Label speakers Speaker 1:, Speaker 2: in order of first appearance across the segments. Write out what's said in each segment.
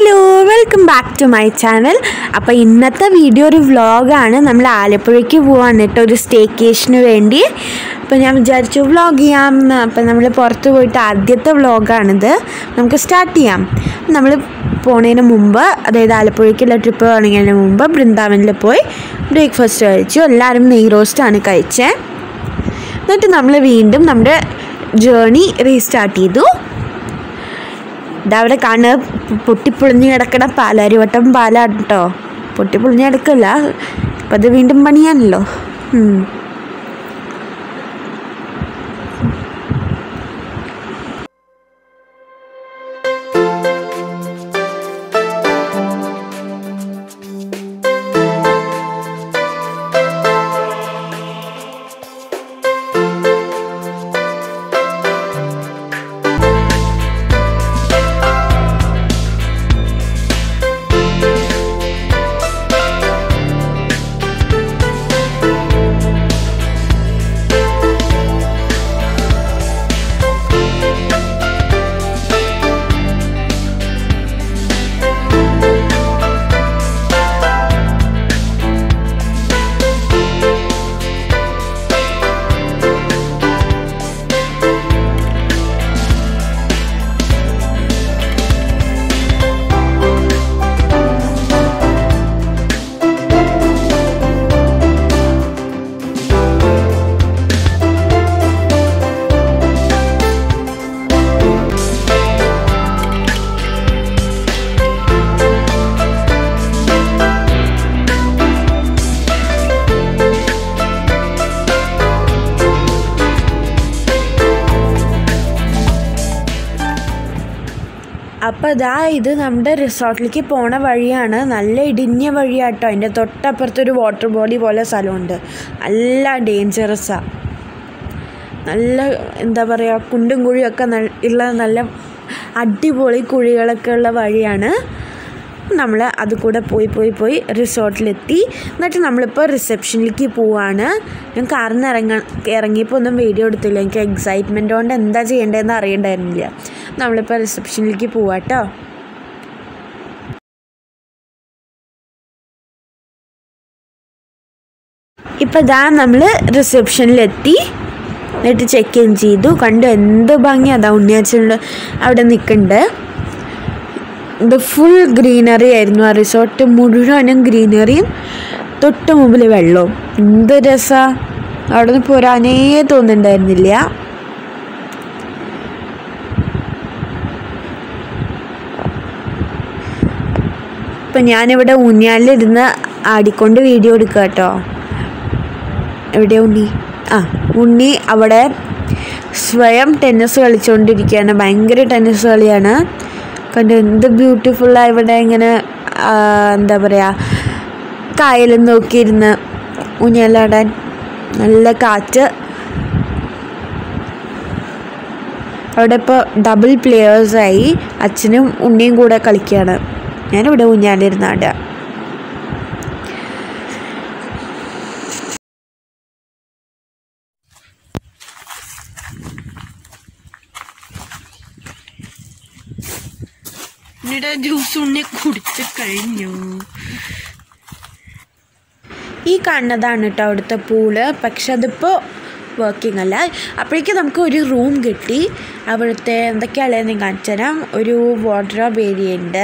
Speaker 1: Hello welcome back to my channel അപ്പോൾ ഇന്നത്തെ video ഒരു വ്ളോഗാണ് നമ്മൾ ആലപ്പുഴയ്ക്ക് പോവാണ് കേട്ടോ ഒരു സ്റ്റേക്കേഷന് വേണ്ടി അപ്പോൾ ഞാൻ വിചാരിച്ചു വ്ളോഗ് ചെയ്യാമെന്ന് അപ്പോൾ നമ്മൾ പുറത്ത് പോയിട്ട് ആദ്യത്തെ വ്ളോഗാണിത് നമുക്ക് സ്റ്റാർട്ട് ചെയ്യാം നമ്മൾ പോണതിന് മുമ്പ് അതായത് ആലപ്പുഴയ്ക്കുള്ള ട്രിപ്പ് തുടങ്ങിയതിന് മുമ്പ് ബൃന്ദാവനിൽ പോയി ബ്രേക്ക്ഫാസ്റ്റ് കഴിച്ചു എല്ലാവരും നെയ് റോസ്റ്റാണ് കഴിച്ചത് എന്നിട്ട് നമ്മൾ വീണ്ടും നമ്മുടെ ജേണി റീസ്റ്റാർട്ട് ചെയ്തു ഇതവിടെ കാണുക പൊട്ടിപ്പൊളിഞ്ഞ് കിടക്കണ പാലാരിവട്ടം പാലാണ് കേട്ടോ പൊട്ടിപ്പൊളിഞ്ഞ് കിടക്കില്ല അപ്പം അത് വീണ്ടും പണിയാണല്ലോ ഉം. അപ്പോൾ ഇതാ ഇത് നമ്മുടെ റിസോർട്ടിലേക്ക് പോണ വഴിയാണ് നല്ല ഇടിഞ്ഞ വഴിയാട്ടോ അതിൻ്റെ തൊട്ടപ്പുറത്തൊരു വാട്ടർ ബോഡി പോലെ സ്ഥലമുണ്ട് നല്ല ഡേഞ്ചറസാണ് നല്ല എന്താ പറയുക കുണ്ടും കുഴിയൊക്കെ നൽ- ഉള്ള നല്ല അടിപൊളി കുഴികളൊക്കെ ഉള്ള വഴിയാണ് നമ്മൾ അത് കൂടെ പോയി പോയി പോയി റിസോർട്ടിലെത്തി എന്നിട്ട് നമ്മളിപ്പോൾ റിസപ്ഷനിലേക്ക് പോവാണ് ഞാൻ കാറിൽ നിന്ന് ഇറങ്ങ ഇറങ്ങിയപ്പോൾ ഒന്നും വീഡിയോ എടുത്തില്ല എനിക്ക് എക്സൈറ്റ്മെൻറ്റ് കൊണ്ട് എന്താ ചെയ്യേണ്ടതെന്ന് അറിയണ്ടായിരുന്നില്ല നമ്മളിപ്പോൾ റിസപ്ഷനിലേക്ക് പോവാട്ടോ ഇപ്പം ഇതാ നമ്മൾ റിസപ്ഷനിലെത്തി എന്നിട്ട് ചെക്ക് ഇൻ ചെയ്തു കണ്ടു എന്ത് ഭംഗി അതാ ഉണ്ണിയാച്ചനുണ്ട് അവിടെ നിൽക്കുന്നുണ്ട് ഇത് ഫുൾ ഗ്രീനറി ആയിരുന്നു ആ റിസോർട്ട് മുഴുവനും ഗ്രീനറിയും തൊട്ട് മുമ്പിൽ വെള്ളവും എന്ത് രസമാണ് അവിടെ നിന്ന് പോരാനേ തോന്നുന്നുണ്ടായിരുന്നില്ല ഇപ്പം ഞാനിവിടെ ഊഞ്ഞാലിരുന്ന് ആടിക്കൊണ്ട് വീഡിയോ എടുക്കുക കേട്ടോ എവിടെയാ ഉണ്ണി ആ ഉണ്ണി അവിടെ സ്വയം ടെന്നീസ് കളിച്ചുകൊണ്ടിരിക്കുകയാണ് ഭയങ്കര ടെന്നീസ് കളിയാണ് കണ്ട് എന്ത് ബ്യൂട്ടിഫുള്ളാണ് ഇവിടെ ഇങ്ങനെ ആ, എന്താ പറയുക കായലും നോക്കിയിരുന്ന് ഊഞ്ഞാലാടാൻ നല്ല കാറ്റ് അവിടെ ഇപ്പോൾ ഡബിൾ പ്ലെയേഴ്സായി അച്ഛനും ഉണ്ണിയും കൂടെ കളിക്കുകയാണ് ഞാനിവിടെ ഊഞ്ഞാലിരുന്ന് ആടുക
Speaker 2: എന്നിട്ട് ജ്യൂസ് ഉണ്ണി കുടിച്ച് കഴിഞ്ഞു
Speaker 1: ഈ കാണുന്നതാണ് കേട്ടോ അവിടുത്തെ പൂള് പക്ഷെ അതിപ്പോൾ വർക്കിംഗ് അല്ല അപ്പോഴേക്കും നമുക്ക് ഒരു റൂം കിട്ടി അവിടുത്തെ എന്തൊക്കെയാണെന്ന് ഞാൻ കാണിച്ചു തരാം ഒരു വാർഡ്രോബ് ഏരിയ ഉണ്ട്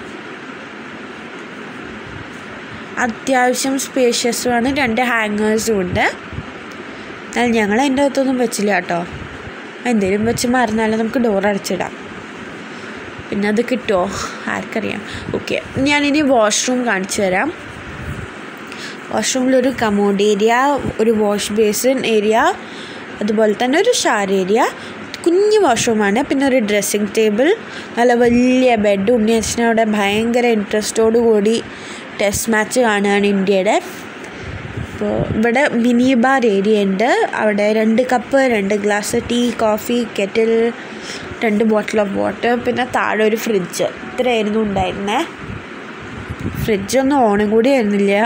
Speaker 1: അത്യാവശ്യം സ്പേഷ്യസുമാണ് രണ്ട് ഹാങ്ങേഴ്സും ഉണ്ട് എന്നാൽ ഞങ്ങൾ അതിൻ്റെ അകത്തൊന്നും വെച്ചില്ല കേട്ടോ എന്തെങ്കിലും വെച്ച് മറന്നാലും നമുക്ക് ഡോർ അടച്ചിടാം പിന്നെ അത് കിട്ടുമോ ആർക്കറിയാം ഓക്കെ ഞാനിനി വാഷ്റൂം കാണിച്ചു തരാം വാഷ്റൂമിലൊരു കമോഡ് ഏരിയ ഒരു വാഷ് ബേസിൻ ഏരിയ അതുപോലെ തന്നെ ഒരു ഷാർ ഏരിയ കുഞ്ഞു വാഷ്റൂമാണ് പിന്നെ ഒരു ഡ്രസ്സിങ് ടേബിൾ നല്ല വലിയ ബെഡ് ഉണ്ണിയച്ഛനവിടെ ഭയങ്കര ഇൻട്രസ്റ്റോടു കൂടി ടെസ്റ്റ് മാച്ച് കാണുകയാണ് ഇന്ത്യയുടെ അപ്പോൾ ഇവിടെ മിനി ബാർ ഏരിയ ഉണ്ട് അവിടെ രണ്ട് കപ്പ് രണ്ട് ഗ്ലാസ് ടീ കോഫി കെറ്റിൽ രണ്ട് ബോട്ടിൽ ഓഫ് വാട്ടർ പിന്നെ താഴെ ഒരു ഫ്രിഡ്ജ് ഇത്രയായിരുന്നു ഉണ്ടായിരുന്നേ ഫ്രിഡ്ജൊന്നും ഓണും കൂടി ആയിരുന്നില്ല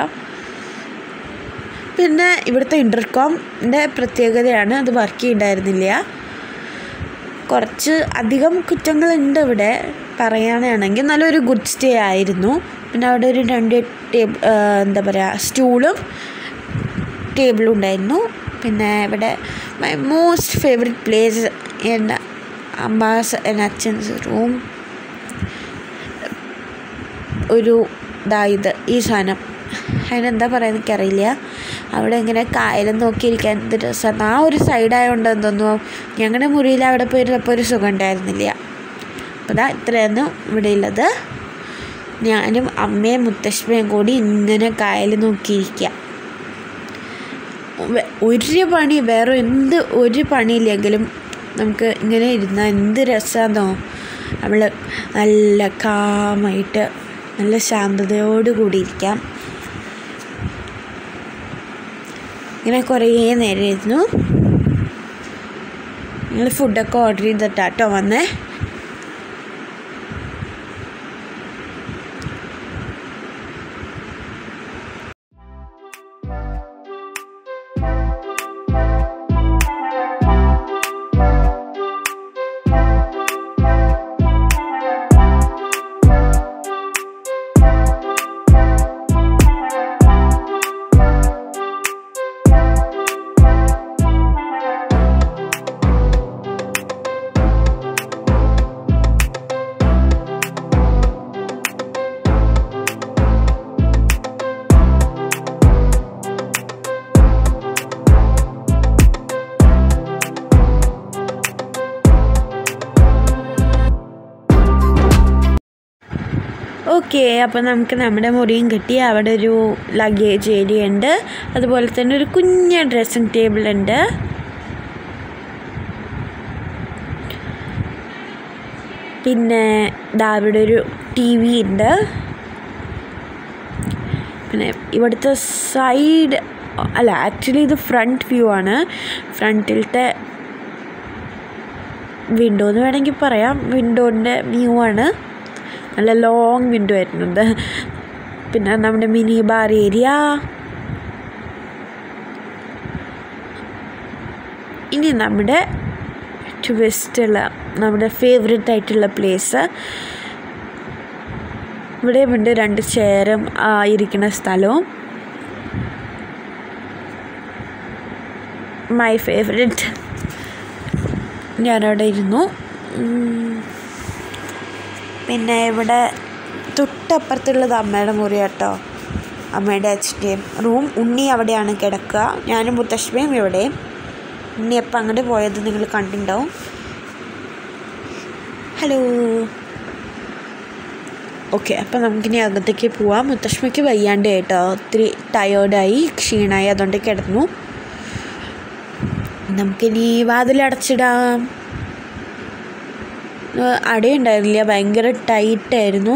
Speaker 1: പിന്നെ ഇവിടുത്തെ ഇൻ്റർകോമിൻ്റെ പ്രത്യേകതയാണ് അത് വർക്ക് ചെയ്യുന്നുണ്ടായിരുന്നില്ല കുറച്ച് അധികം കുറ്റങ്ങളുണ്ട് ഇവിടെ പറയുകയാണെങ്കിൽ നല്ലൊരു ഗുഡ് സ്റ്റേ ആയിരുന്നു പിന്നെ അവിടെ ഒരു രണ്ട് ടേബിൾ എന്താ പറയുക സ്റ്റൂളും ടേബിളും ഉണ്ടായിരുന്നു പിന്നെ ഇവിടെ മൈ മോസ്റ്റ് ഫേവറേറ്റ് പ്ലേസ് എൻ്റെ അമ്മാസ് എൻ്റെ അച്ഛൻസ് റൂം ഒരു ഇതാ ഇത് ഈ സാധനം അതിനെന്താ പറയുക എനിക്കറിയില്ല അവിടെ ഇങ്ങനെ കായലും നോക്കിയിരിക്കാൻ എന്ത് രസമാണ് ആ ഒരു സൈഡായതുകൊണ്ട് എന്തോന്നു ഞങ്ങളുടെ മുറിയിൽ അവിടെ പോയിരുന്നപ്പോൾ ഒരു സുഖം ഉണ്ടായിരുന്നില്ല അപ്പോൾ ഇതാ ഇത്രയായിരുന്നു ഇവിടെ ഉള്ളത് ഞാനും അമ്മയും മുത്തശ്ശിയും കൂടി ഇങ്ങനെ കായൽ നോക്കിയിരിക്കുക വെ- ഒരു പണി വേറെ എന്ത് ഒരു പണിയില്ലെങ്കിലും നമുക്ക് ഇങ്ങനെ ഇരുന്നാൽ എന്ത് രസമാണെന്നോ നമ്മൾ നല്ല കാമായിട്ട് നല്ല ശാന്തതയോട് കൂടി ഇരിക്കാം ഇങ്ങനെ കുറേ നേരം ഇരുന്നു ഞങ്ങൾ ഫുഡൊക്കെ ഓർഡർ ചെയ്തിട്ടാട്ടോ വന്നേ ഓക്കെ അപ്പോൾ നമുക്ക് നമ്മുടെ മുറിയും കിട്ടി അവിടെ ഒരു ലഗേജ് ഏരിയ ഉണ്ട് അതുപോലെ തന്നെ ഒരു കുഞ്ഞ ഡ്രസ്സിങ് ടേബിൾ ഉണ്ട് പിന്നെ ദാ ഇവിടെ ഒരു ടി വി ഉണ്ട് പിന്നെ ഇവിടുത്തെ സൈഡ് അല്ല ആക്ച്വലി ഇത് ഫ്രണ്ട് വ്യൂ ആണ് ഫ്രണ്ടിലത്തെ വിൻഡോ എന്ന് വേണമെങ്കിൽ പറയാം വിൻഡോൻ്റെ വ്യൂ ആണ് നല്ല ലോങ് വിൻഡോ ആയിരുന്നത് പിന്നെ നമ്മുടെ മിനി ബാർ ഏരിയ ഇനി നമ്മുടെ ട്വിസ്റ്റുള്ള നമ്മുടെ ഫേവറേറ്റ് ആയിട്ടുള്ള പ്ലേസ് ഇവിടെയും ഉണ്ട് രണ്ട് ചെയറും ആ ഇരിക്കുന്ന സ്ഥലവും മൈ ഫേവറേറ്റ് ഞാനവിടെ ഇരുന്നു ഉം. പിന്നെ ഇവിടെ തൊട്ടപ്പുറത്തുള്ളത് അമ്മയുടെ മുറി കേട്ടോ അമ്മയുടെ അച്ഛൻ്റെയും റൂം ഉണ്ണി അവിടെയാണ് കിടക്കുക ഞാനും മുത്തശ്ശിയും ഇവിടെയും ഉണ്ണി എപ്പോൾ അങ്ങോട്ട് പോയത് നിങ്ങൾ കണ്ടിട്ടുണ്ടാവും ഹലോ ഓക്കെ അപ്പം നമുക്കിനി അകത്തേക്ക് പോവാം മുത്തശ്ശിക്ക് വയ്യാണ്ട് കേട്ടോ ഒത്തിരി ടയേർഡായി ക്ഷീണമായി അതുകൊണ്ട് കിടന്നു നമുക്കിനി വാതിലടച്ചിടാം ഏഹ് അടയുണ്ടായിരുന്നില്ല ഭയങ്കര ടൈറ്റായിരുന്നു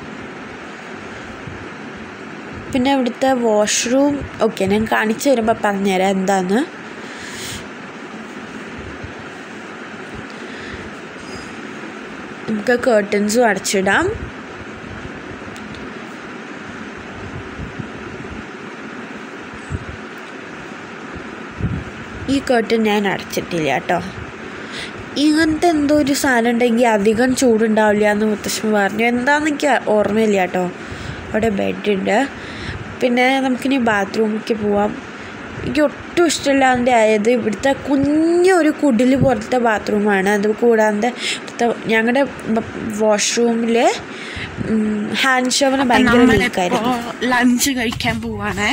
Speaker 1: പിന്നെ ഇവിടുത്തെ വാഷ്റൂം ഓക്കെ ഞാൻ കാണിച്ചു തരുമ്പോൾ പറഞ്ഞുതരാം എന്താന്ന് നമുക്ക് കേർട്ടൻസും അടച്ചിടാം ഈ കേർട്ടൻ ഞാൻ അടച്ചിട്ടില്ല കേട്ടോ ഇങ്ങനത്തെ എന്തോ ഒരു സാധനം ഉണ്ടെങ്കിൽ അധികം ചൂടുണ്ടാവില്ല എന്ന് മുത്തശ്ശി പറഞ്ഞു എന്താണെന്ന് എനിക്ക് ഓർമ്മയില്ല കേട്ടോ അവിടെ ബെഡുണ്ട് പിന്നെ നമുക്കിനി ബാത്റൂമിലേക്ക് പോവാം എനിക്ക് ഒട്ടും ഇഷ്ടമില്ലാതെ ആയത് ഇവിടുത്തെ കുഞ്ഞൊരു കുടിൽ പോലത്തെ ബാത്റൂമാണ് അത് കൂടാതെ ഇവിടുത്തെ ഞങ്ങളുടെ വാഷ്റൂമിൽ ഹാൻഡ് ഷവറിന് ഭയങ്കര
Speaker 2: നമ്മളിപ്പോ
Speaker 1: ലീക്കായിരുന്നു
Speaker 2: ലഞ്ച് കഴിക്കാൻ പോവാണേ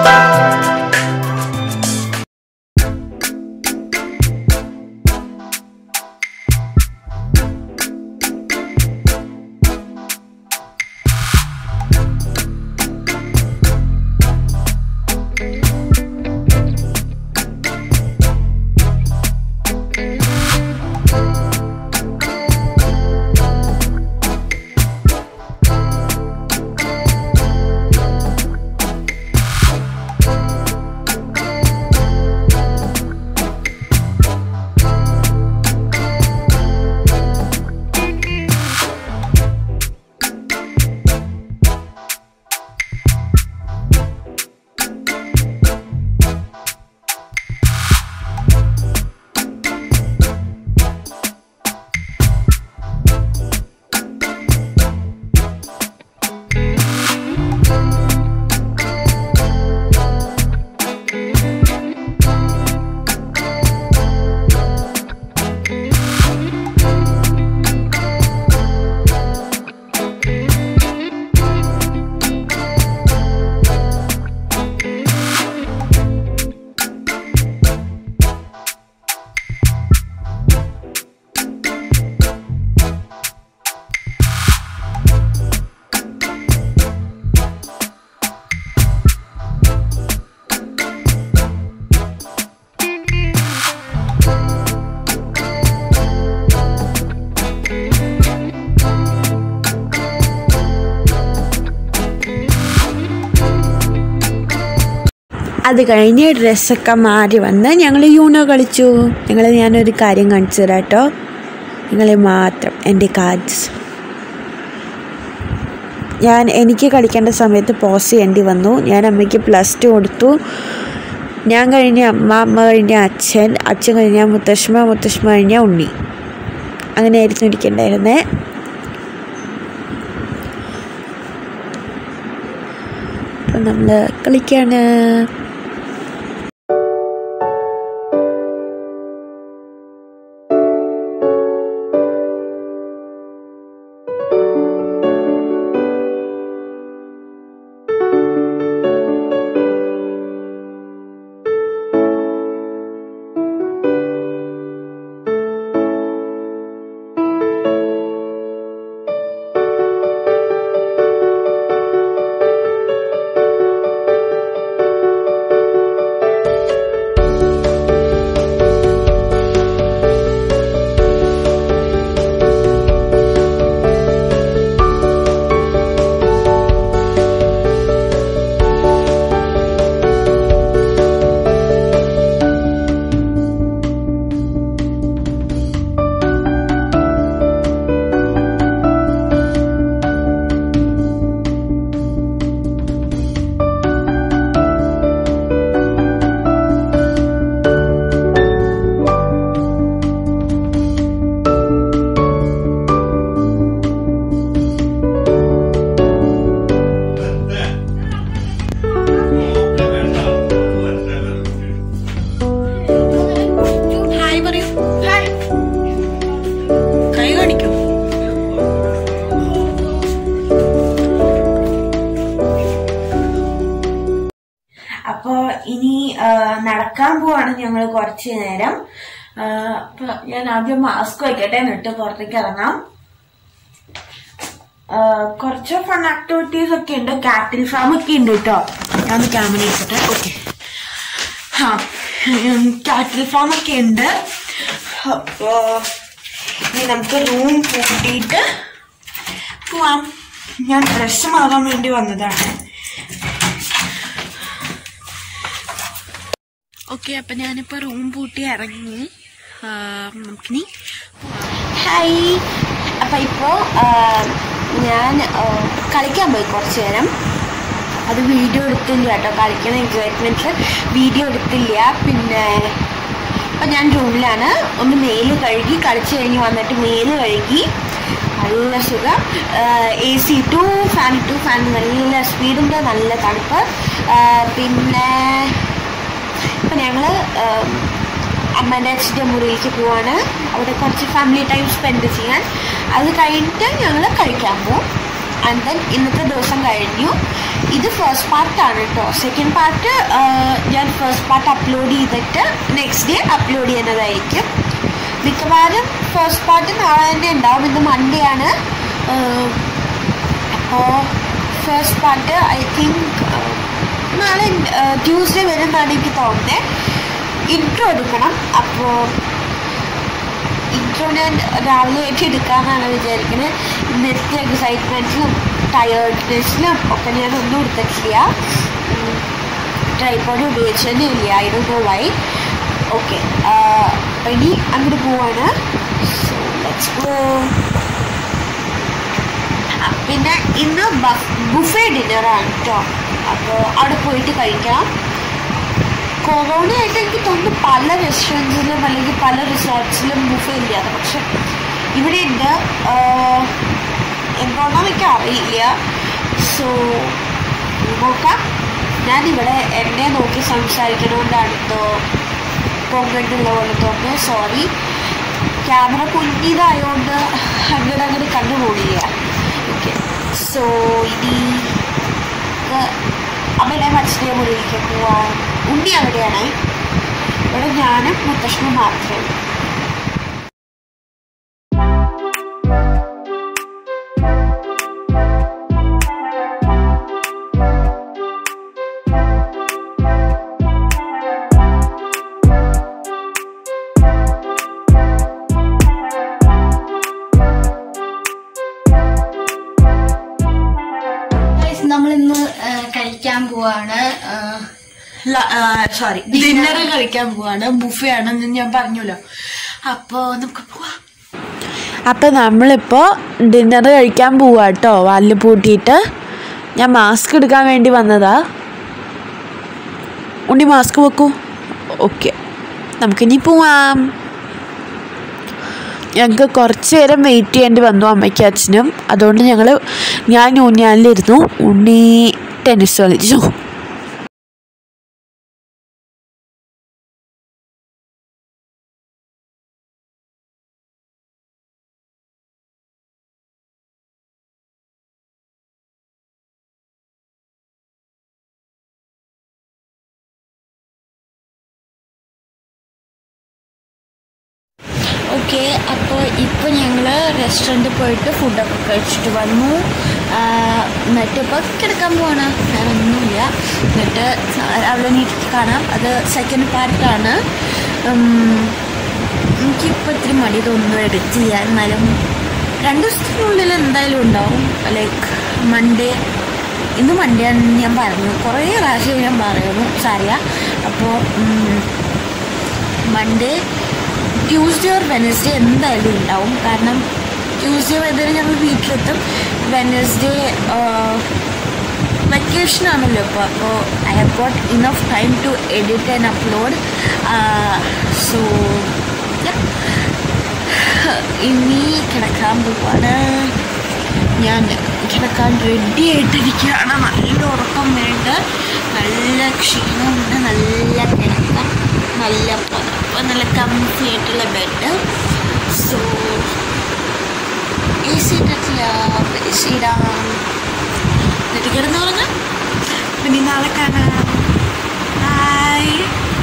Speaker 1: അത് കഴിഞ്ഞ് ഡ്രസ്സൊക്കെ മാറി വന്ന് ഞങ്ങൾ യൂണോ കളിച്ചു ഞങ്ങൾ ഞാനൊരു കാര്യം കാണിച്ചു തരാം കേട്ടോ നിങ്ങൾ മാത്രം എൻ്റെ കാർഡ്സ് ഞാൻ എനിക്ക് കളിക്കേണ്ട സമയത്ത് പോസ് ചെയ്യേണ്ടി വന്നു ഞാൻ അമ്മയ്ക്ക് പ്ലസ് ടു കൊടുത്തു ഞാൻ കഴിഞ്ഞ അമ്മ അമ്മ കഴിഞ്ഞ അച്ഛൻ അച്ഛൻ കഴിഞ്ഞ മുത്തശ്ശിമ മുത്തശ്ശിമ കഴിഞ്ഞ ഉണ്ണി അങ്ങനെയായിരുന്നു ഇരിക്കണ്ടായിരുന്നേ അപ്പം നമ്മൾ കളിക്കാണ്
Speaker 2: ഹായ് പറയൂ ഹായ് കൈ കാണിക്കൂ
Speaker 1: അപ്പോൾ ഇനി ആ, നടക്കാൻ പോവാണ് ഞങ്ങൾ കുറച്ച് നേരം ആ, അപ്പൊ ഞാൻ ആദ്യം മാസ്ക് വയ്ക്കട്ടെ എന്നിട്ട് പുറത്തേക്ക് ഇറങ്ങാം ആ, കുറച്ച് ഫൺ ആക്ടിവിറ്റീസ് ഒക്കെ ഉണ്ട് കാറ്റിൽ ഫാം ഒക്കെ ഉണ്ട് കേട്ടോ ഞാൻ ക്യാമറ വെച്ചിട്ട് ഓക്കെ ആ കാറ്റിൽ ഫാം ഒക്കെ ഉണ്ട് അപ്പോ ഇനി നമുക്ക് റൂം പൂട്ടിയിട്ട് പോവാം ഞാൻ ഡ്രസ്സ് മാറാൻ വേണ്ടി വന്നതാണ്
Speaker 2: ഓക്കെ അപ്പൊ ഞാനിപ്പോ റൂം പൂട്ടി ഇറങ്ങി ആ, നമുക്കിനി
Speaker 1: ഹായ് അപ്പം ഇപ്പോൾ ഞാൻ ആ, കളിക്കാൻ പോയി കുറച്ച് നേരം അത് വീഡിയോ എടുത്തില്ല കേട്ടോ കളിക്കണ എൻജോയ്മെൻറ്റ്സ് വീഡിയോ എടുത്തില്ല പിന്നെ അപ്പം ഞാൻ റൂമിലാണ് ഒന്ന് മേല് കഴുകി കളിച്ച് കഴിഞ്ഞ് വന്നിട്ട് മേല് കഴുകി നല്ല സുഖം A C two fan two fan നല്ല സ്പീഡുണ്ട് നല്ല തണുപ്പ് ആ, പിന്നെ ഇപ്പം ഞങ്ങൾ അമ്മേൻ്റെ അച്ഛൻ്റെ മുറിയിലേക്ക് പോവാണ് അവിടെ കുറച്ച് ഫാമിലി ടൈം സ്പെൻഡ് ചെയ്യാൻ അത് കഴിഞ്ഞിട്ട് ഞങ്ങൾ കഴിക്കാൻ പോകും ആൻഡ് ദെൻ ഇന്നത്തെ ദിവസം കഴിഞ്ഞു ഇത് ഫസ്റ്റ് പാർട്ടാണ് കേട്ടോ സെക്കൻഡ് പാർട്ട് ഞാൻ ഫസ്റ്റ് പാർട്ട് അപ്ലോഡ് ചെയ്തിട്ട് നെക്സ്റ്റ് ഡേ അപ്ലോഡ് ചെയ്യുന്നതായിരിക്കും മിക്കവാറും ഫസ്റ്റ് പാർട്ട് നാളെ തന്നെ ഉണ്ടാവും ഇന്ന് മൺഡേ ആണ് അപ്പോൾ ഫസ്റ്റ് പാർട്ട് ഐ തിങ്ക് നാളെ ട്യൂസ്ഡേ വരുമെന്നാണ് എനിക്ക് തോന്നുന്നത് ഇൻട്രോ എടുക്കണം അപ്പോൾ ഇൻട്രോ ഞാൻ രാവിലെ ആയിട്ട് എടുക്കാമെന്നാണ് വിചാരിക്കുന്നത് ഇന്നത്തെ എക്സൈറ്റ്മെൻറ്റിലും ടയേർഡ്നെസ്സിലും ഒക്കെ ഞാൻ ഒന്നും എടുത്തിട്ടില്ല ട്രൈപ്പോഡ് ഉപയോഗിച്ചതന്നെ ഇല്ല I do know why okay ഇനി അങ്ങോട്ട് പോവാണ് സോ ലെറ്റ്സ് ഗോ പിന്നെ ഇന്ന് ബുഫേ ഡിന്നറാണ് കേട്ടോ അപ്പോൾ അവിടെ പോയിട്ട് കഴിക്കണം കൊറോണ ആയിട്ട് എനിക്ക് തോന്നുന്നു പല റെസ്റ്റോറൻറ്റ്സിലും അല്ലെങ്കിൽ പല റിസോർട്ട്സിലും ബുഫേ ഇല്ലാതെ പക്ഷെ ഇവിടെ ഉണ്ട് എന്തുകൊണ്ടാണെന്ന് എനിക്ക് അറിയില്ല സോ നോക്കാം ഞാനിവിടെ എന്നെ നോക്കി സംസാരിക്കണോണ്ടാണ് എന്തോ പൊങ്കണ്ടുള്ള പോലെ തോന്നുന്നത് സോറി ക്യാമറ കുഞ്ഞിതായതുകൊണ്ട് അങ്ങോട്ട് അങ്ങോട്ട് കണ്ടു പോകില്ല ഓക്കെ സോ ഇനി അമ്മയുടെ അച്ഛനെ മുറിയിലേക്ക് പോവാൻ ഉണ്ണി അവിടെയാണ് ഇവിടെ ഞാനും മുത്തശ്ശനും മാത്രമേ ഉള്ളൂ
Speaker 3: നമ്മൾ ഇന്ന് കഴിക്കാൻ പോവാണ് ആ,
Speaker 2: സോറി ഡിന്നർ കഴിക്കാൻ പോവാണ് ബുഫേ ആണെന്ന് ഞാൻ പറഞ്ഞല്ലോ അപ്പോ നമുക്ക് പോവാം
Speaker 1: അപ്പം നമ്മളിപ്പോൾ ഡിന്നർ കഴിക്കാൻ പോവാ കേട്ടോ വാലിൽ പൂട്ടിയിട്ട് ഞാൻ മാസ്ക് എടുക്കാൻ വേണ്ടി വന്നതാ ഉണ്ണി മാസ്ക് വെക്കൂ ഓക്കെ നമുക്കിനി പോവാം ഞങ്ങൾക്ക് കുറച്ച് നേരം വെയിറ്റ് ചെയ്യേണ്ടി വന്നു അമ്മയ്ക്കും അച്ഛനും അതുകൊണ്ട് ഞങ്ങൾ ഞാൻ ഊഞ്ഞാലിലിരുന്നു ഉണ്ണി ടെന്നീസ് കളിച്ചു
Speaker 3: ഓക്കെ അപ്പോൾ ഇപ്പോൾ ഞങ്ങൾ റെസ്റ്റോറൻറ്റിൽ പോയിട്ട് ഫുഡൊക്കെ കഴിച്ചിട്ട് വന്നു ആ, എന്നിട്ട് ഇപ്പോൾ കിടക്കാൻ പോവാണ് വേറെ ഒന്നുമില്ല എന്നിട്ട് അവിടെ നീട്ടി കാണാം അത് സെക്കൻഡ് പാർട്ടാണ് എനിക്കിപ്പോൾ ഇത്തിരി മടി തോന്നുന്നു എഡിറ്റ് ചെയ്യാൻ എന്നാലും രണ്ട് ദിവസത്തിനുള്ളിൽ എന്തായാലും ഉണ്ടാവും ലൈക്ക് മൺഡേ ഇന്ന് മൺഡേ ആണെന്ന് ഞാൻ പറഞ്ഞു കുറേ പ്രാവശ്യം ഞാൻ പറയുന്നു സാരിയ അപ്പോൾ മൺഡേ ട്യൂസ്ഡേ ഓർ വെനസ്ഡേ എന്തായാലും ഉണ്ടാവും കാരണം ട്യൂസ്ഡേ വൈകുന്നേരം ഞങ്ങൾ വീട്ടിലെത്തും വെനസ്ഡേ വെക്കേഷൻ ആണല്ലോ ഇപ്പോൾ അപ്പോൾ I have got enough time to edit and upload so ഇനി കിടക്കാൻ പോവാണ് ഞാൻ കിടക്കാൻ റെഡി ആയിട്ടിരിക്കുകയാണ് നല്ല ഉറക്കം വേണ്ട നല്ല ക്ഷീണമുണ്ട് നല്ല കിടക്കാം നല്ല പുതപ്പ് നല്ല കംഫി ആയിട്ടുള്ള ബെഡ് സോ എ സി ഇട്ടിട്ടില്ല എ സി ഇടാം എന്നിട്ട് കിടന്നുറങ്ങാം
Speaker 2: പിന്നെ നാളെ കാണാം ഹായ്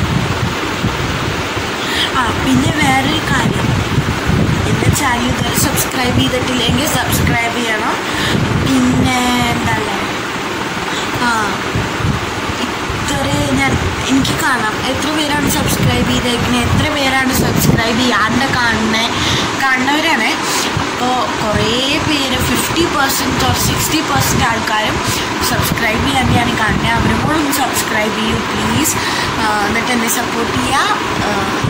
Speaker 2: ആ പിന്നെ വേറൊരു കാര്യം എൻ്റെ ചാനൽ ഇതുവരെ സബ്സ്ക്രൈബ് ചെയ്തിട്ടില്ലെങ്കിൽ സബ്സ്ക്രൈബ് ചെയ്യണം പിന്നെ എന്താണ് ആ ഇത്ര ഞാൻ എനിക്ക് കാണാം എത്ര പേരാണ് സബ്സ്ക്രൈബ് ചെയ്തേക്കുന്നത് എത്ര പേരാണ് സബ്സ്ക്രൈബ് ചെയ്യാണ്ട് കാണുന്നത് കാണുന്നവരാണ് അപ്പോൾ കുറേ പേര് fifty percent or sixty percent ആൾക്കാരും സബ്സ്ക്രൈബ് ചെയ്യാതെയാണ് കാണുന്നത് അവരും കൂടെ ഒന്ന് സബ്സ്ക്രൈബ് ചെയ്യൂ പ്ലീസ് എന്നിട്ട് എന്നെ സപ്പോർട്ട് ചെയ്യുക